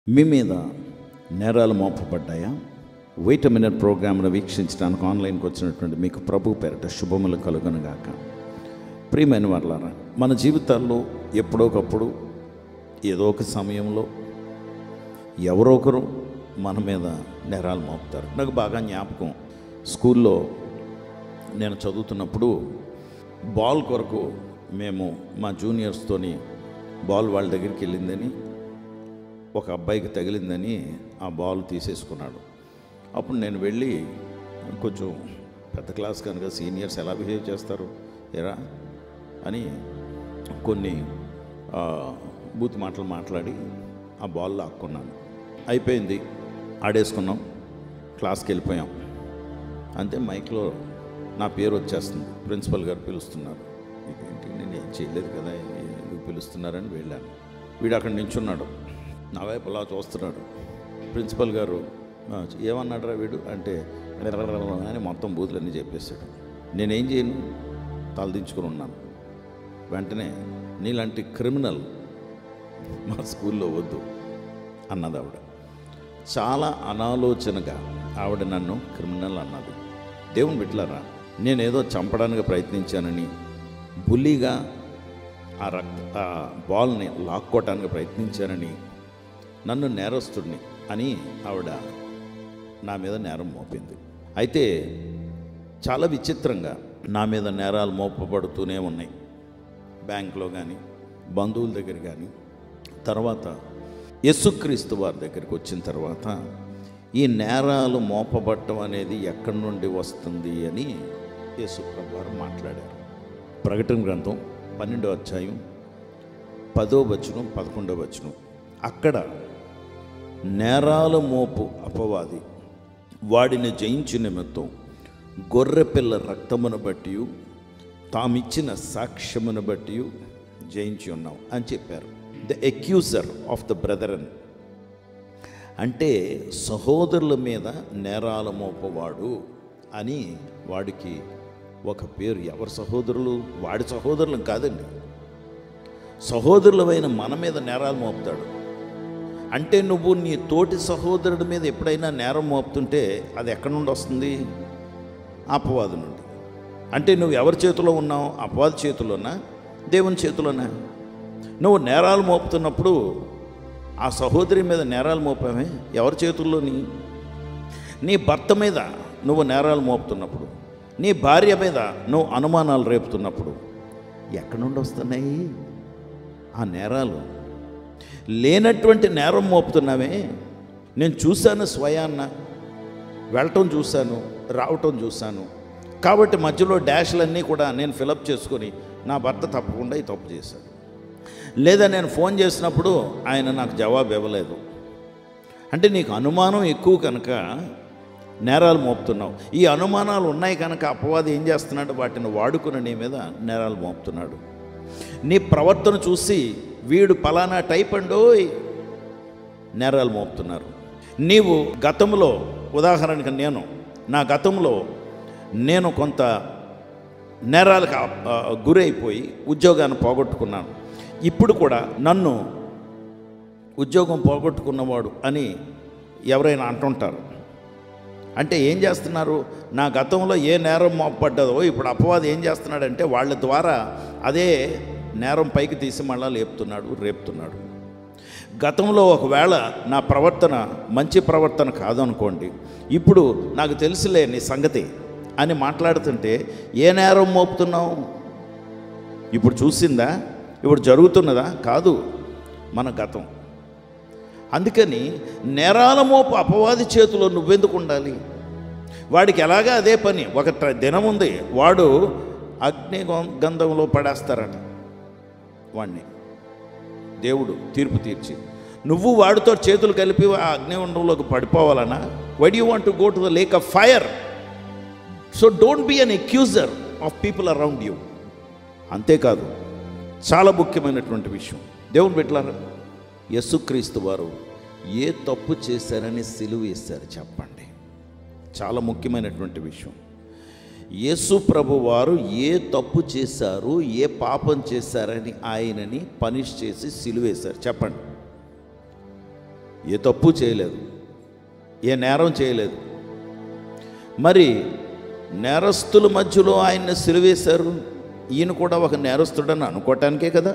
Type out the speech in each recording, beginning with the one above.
మీ మీద నేరాలు మోపబడ్డాయా wait minute ప్రోగ్రామ్ను వీక్షించడానికి ఆన్లైన్కి వచ్చినటువంటి మీకు ప్రభు పేరట శుభములు కలుగునుగాక ప్రియమైన వాళ్ళారా మన జీవితాల్లో ఎప్పుడోకప్పుడు ఏదో ఒక సమయంలో ఎవరో ఒకరు మన మీద నేరాలు మోపుతారు నాకు బాగా జ్ఞాపకం స్కూల్లో నేను చదువుతున్నప్పుడు బాల్ కొరకు మేము మా జూనియర్స్తోని బాల్ వాళ్ళ దగ్గరికి వెళ్ళిందని ఒక అబ్బాయికి తగిలిందని ఆ బాల్ తీసేసుకున్నాడు అప్పుడు నేను వెళ్ళి కొంచెం పెద్ద క్లాస్ కనుక సీనియర్స్ ఎలా బిహేవ్ చేస్తారు ఎరా అని కొన్ని ఆ, బూత్ మాటలు మాట్లాడి ఆ బాల్ లాక్కున్నాను అయిపోయింది ఆడేసుకున్నాం క్లాస్కి వెళ్ళిపోయాం అంతే మైక్లో నా పేరు వచ్చేస్తుంది ప్రిన్సిపల్ గారు పిలుస్తున్నారు ఇదేంటి నేను ఏం చేయలేదు కదా ఎందుకు పిలుస్తున్నారని వెళ్ళాను వీడు అక్కడ నించున్నాడు నా వైపు అలా చూస్తున్నాడు ప్రిన్సిపల్ గారు "ఆ, ఏమన్నాడురా వీడు అంటే అని మొత్తం బూతులన్నీ చెప్పేశాడు నేనేం చేయను తలదించుకుని ఉన్నాను వెంటనే నీలాంటి క్రిమినల్ మా స్కూల్లో వద్దు అన్నది ఆవిడ చాలా అనాలోచనగా ఆవిడ నన్ను క్రిమినల్ అన్నది దేవుని బిడ్డలారా నేనేదో చంపడానికి ప్రయత్నించానని బుల్లీగా ఆ రక్త ఆ బాల్ని లాక్కోవటానికి ప్రయత్నించానని నన్ను నేరస్తుడిని అని ఆవిడ నా మీద నేరం మోపింది అయితే చాలా విచిత్రంగా నా మీద నేరాలు మోపబడుతూనే ఉన్నాయి బ్యాంక్లో కానీ బంధువుల దగ్గర కానీ తర్వాత యేసుక్రీస్తు వారి దగ్గరికి వచ్చిన తర్వాత ఈ నేరాలు మోపబట్టం అనేది ఎక్కడి నుండి వస్తుంది అని యేసుప్రభు వారు మాట్లాడారు ప్రకటన గ్రంథం పన్నెండో అధ్యాయం పదో వచనం పదకొండో వచనం అక్కడ నేరాల మోపు అపవాది వాడిని జయించు నిమిత్తం గొర్రెపిల్ల రక్తమును బట్టి తామిచ్చిన సాక్ష్యమును బట్టి జయించి ఉన్నాం అని చెప్పారు the accuser of the brethren అంటే సహోదరుల మీద నేరాల మోపవాడు అని వాడికి ఒక పేరు ఎవరి సహోదరులు వాడి సహోదరులు కాదండి సహోదరులమైన మన మీద నేరాలు మోపుతాడు అంటే నువ్వు నీ తోటి సహోదరుడి మీద ఎప్పుడైనా నేరం మోపుతుంటే అది ఎక్కడి నుండి వస్తుంది అపవాదు నుండి అంటే నువ్వు ఎవరి చేతిలో ఉన్నావు అపవాది చేతిలోనా దేవుని చేతిలోనా నువ్వు నేరాలు మోపుతున్నప్పుడు ఆ సహోదరి మీద నేరాలు మోపామే ఎవరి చేతుల్లోని నీ భర్త మీద నువ్వు నేరాలు మోపుతున్నప్పుడు నీ భార్య మీద నువ్వు అనుమానాలు రేపుతున్నప్పుడు ఎక్కడి నుండి వస్తున్నాయి ఆ నేరాలు లేనటువంటి నేరం మోపుతున్నావే నేను చూశాను స్వయాన్న వెళ్ళటం చూశాను రావటం చూశాను కాబట్టి మధ్యలో డాష్లన్నీ కూడా నేను ఫిలప్ చేసుకొని నా భర్త తప్పకుండా ఈ తప్పు చేశాడు లేదా నేను ఫోన్ చేసినప్పుడు ఆయన నాకు జవాబు ఇవ్వలేదు అంటే నీకు అనుమానం ఎక్కువ కనుక నేరాలు మోపుతున్నావు ఈ అనుమానాలు ఉన్నాయి కనుక అపవాది ఏం చేస్తున్నాడు వాటిని వాడుకుని నీ మీద నేరాలు మోపుతున్నాడు నీ ప్రవర్తన చూసి వీడు పలానా టైప్ అండోయ్ నేరాలు మోపుతున్నారు నీవు గతంలో ఉదాహరణకి నేను నా గతంలో నేను కొంత నేరాలకు ఆ- ఆ, గురైపోయి ఉద్యోగాన్ని పోగొట్టుకున్నాను ఇప్పుడు కూడా నన్ను ఉద్యోగం పోగొట్టుకున్నవాడు అని ఎవరైనా అంటుంటారు అంటే ఏం చేస్తున్నారు నా గతంలో ఏ నేరం మోపడ్డదో ఇప్పుడు అపవాది ఏం చేస్తున్నాడంటే వాళ్ళ ద్వారా అదే నేరం పైకి తీసి మళ్ళా లేపుతున్నాడు రేపుతున్నాడు గతంలో ఒకవేళ నా ప్రవర్తన మంచి ప్రవర్తన కాదనుకోండి ఇప్పుడు నాకు తెలుసులే నీ సంగతి అని మాట్లాడుతుంటే ఏ నేరం మోపుతున్నావు ఇప్పుడు చూసిందా ఇప్పుడు జరుగుతున్నదా కాదు మన గతం అందుకని నేరాల మోపు అపవాది చేతిలో నువ్వెందుకు ఉండాలి వాడికి ఎలాగా అదే పని ఒక ట- దినం ఉంది వాడు అగ్ని గం- గంధంలో పడేస్తారట వాణ్ణి దేవుడు తీర్పు తీర్చి నువ్వు వాడితో చేతులు కలిపి ఆ అగ్నిగుండంలోకి పడిపోవాలనా why you want to go to the lake of fire so don't be an accuser of people around you అంతేకాదు చాలా ముఖ్యమైనటువంటి విషయం దేవుని బిడ్డలారా యేసుక్రీస్తు వారు ఏ తప్పు చేశారని సిలువ వేశారు చెప్పండి చాలా ముఖ్యమైనటువంటి విషయం యేసు ప్రభు వారు ఏ తప్పు చేశారు ఏ పాపం చేశారని ఆయనని పనిష్ చేసి సిలువేశారు చెప్పండి ఏ తప్పు చేయలేదు ఏ నేరం చేయలేదు మరి నేరస్తుల మధ్యలో ఆయన్ని సిలువేశారు ఈయన కూడా ఒక నేరస్తుడని అనుకోవటానికే కదా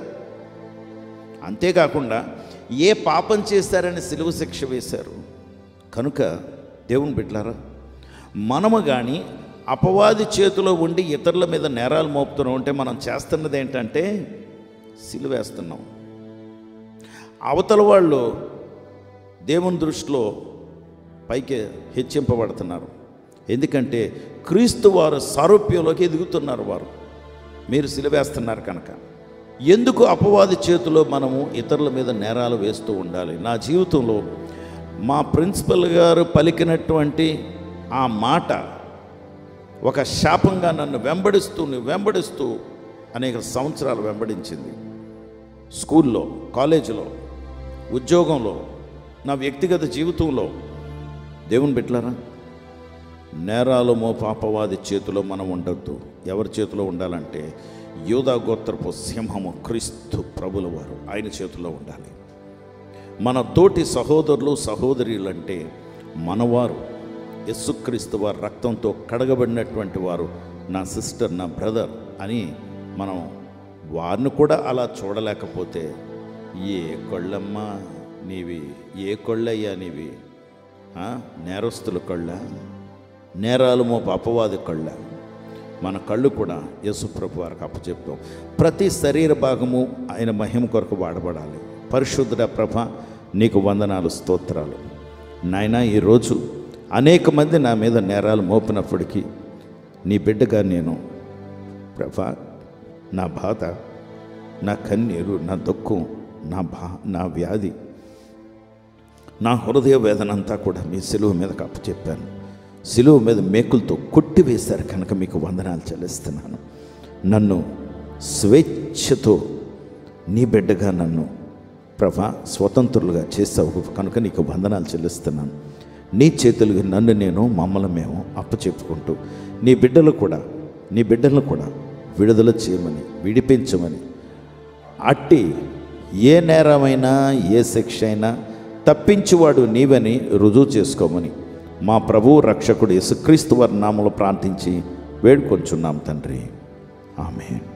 అంతేకాకుండా ఏ పాపం చేశారని సిలువ శిక్ష వేశారు కనుక దేవుని బిడ్డలారా మనము కానీ అపవాది చేతిలో ఉండి ఇతరుల మీద నేరాలు మోపుతున్నాం ఉంటే మనం చేస్తున్నది ఏంటంటే సిలువేస్తున్నాం అవతల వాళ్ళు దేవుని దృష్టిలో పైకి హెచ్చింపబడుతున్నారు ఎందుకంటే క్రీస్తు వారు సారూప్యంలోకి ఎదుగుతున్నారు వారు మీరు సిలివేస్తున్నారు కనుక ఎందుకు అపవాది చేతిలో మనము ఇతరుల మీద నేరాలు వేస్తూ ఉండాలి నా జీవితంలో మా ప్రిన్సిపల్ గారు పలికినటువంటి ఆ మాట ఒక శాపంగా నన్ను వెంబడిస్తూ వెంబడిస్తూ అనేక సంవత్సరాలు వెంబడించింది స్కూల్లో కాలేజీలో ఉద్యోగంలో నా వ్యక్తిగత జీవితంలో దేవుని బిడ్డలారా నేరాలు మోపాపవాది చేతిలో మనం ఉండొద్దు ఎవరి చేతిలో ఉండాలంటే యోధా గోత్రపు సింహము క్రీస్తు ప్రభుల వారు ఆయన చేతిలో ఉండాలి మన తోటి సహోదరులు సహోదరులు అంటే మనవారు యస్సుక్రీస్తు వారి రక్తంతో కడగబడినటువంటి వారు నా సిస్టర్ నా బ్రదర్ అని మనం వారిని కూడా అలా చూడలేకపోతే ఏ కొళ్ళమ్మా నీవి ఏ కొళ్ళయ్యా నీవి ఆ? నేరస్తుల కళ్ళ నేరాలు మోపు అపవాది కళ్ళ మన కళ్ళు కూడా యేసుప్రభు వారికి అప్పచెప్తాం ప్రతి శరీర భాగము ఆయన మహిమ కొరకు వాడబడాలి పరిశుద్ధ ప్రభ నీకు వందనాలు స్తోత్రాలు నాయన ఈరోజు అనేక మంది నా మీద నేరాలు మోపినప్పటికీ నీ బిడ్డగా నేను ప్రభా నా బాధ నా కన్నీరు నా దుఃఖం నా బా నా వ్యాధి నా హృదయ వేదన అంతా కూడా మీ సిలువ మీద కప్పు చెప్పాను సిలువ మీద మేకులతో కొట్టివేశారు కనుక మీకు వందనాలు చెల్లిస్తున్నాను నన్ను స్వేచ్ఛతో నీ బిడ్డగా నన్ను ప్రభా స్వతంత్రులుగా చేసావు కనుక నీకు వందనాలు చెల్లిస్తున్నాను నీ చేతులుగా నన్ను నేను మమ్మల్ని మేము అప్పచెప్పుకుంటూ నీ బిడ్డలు కూడా నీ బిడ్డలను కూడా విడుదల చేయమని విడిపించమని అట్టి ఏ నేరమైనా ఏ శిక్ష అయినా తప్పించువాడు నీవని రుజువు చేసుకోమని మా ప్రభువు రక్షకుడు యేసుక్రీస్తు వారి నామములో ప్రార్థించి వేడుకొంచున్నాం తండ్రి ఆమె